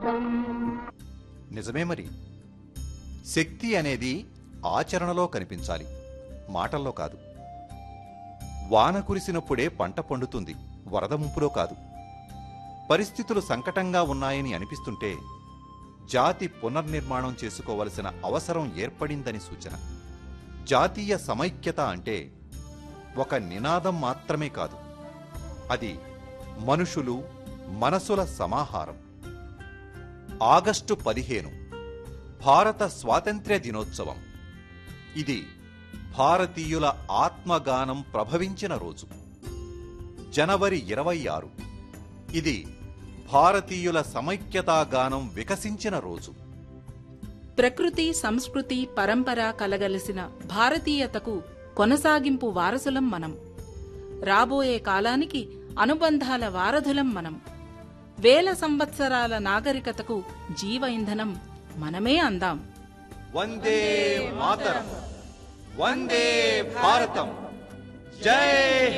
నిజమే మరి శక్తి అనేది ఆచరణలో కనిపించాలి మాటల్లో కాదు వాన కురిసినప్పుడే పంట పండుతుంది వరద ముంపులో కాదు పరిస్థితులు సంకటంగా ఉన్నాయని అనిపిస్తుంటే జాతి పునర్నిర్మాణం చేసుకోవలసిన అవసరం ఏర్పడిందని సూచన జాతీయ సమైక్యత అంటే ఒక నినాదం మాత్రమే కాదు అది మనుషులు మనసుల సమాహారం ఆగస్టు పదిహేను భారత స్వాతంత్ర్య దినోత్సవం ఇది భారతీయుల ఆత్మగానం ప్రభవించిన రోజు జనవరి ఇరవై ఆరు ఇది భారతీయుల సమైక్యతా గానం వికసించిన రోజు ప్రకృతి సంస్కృతి పరంపర కలగలిసిన భారతీయతకు కొనసాగింపు వారసులం మనం రాబోయే కాలానికి అనుబంధాల వారధులం మనం వేల సంవత్సరాల నాగరికతకు జీవ ఇంధనం మనమే అందాం వందే మాతరం వందే భారతం జై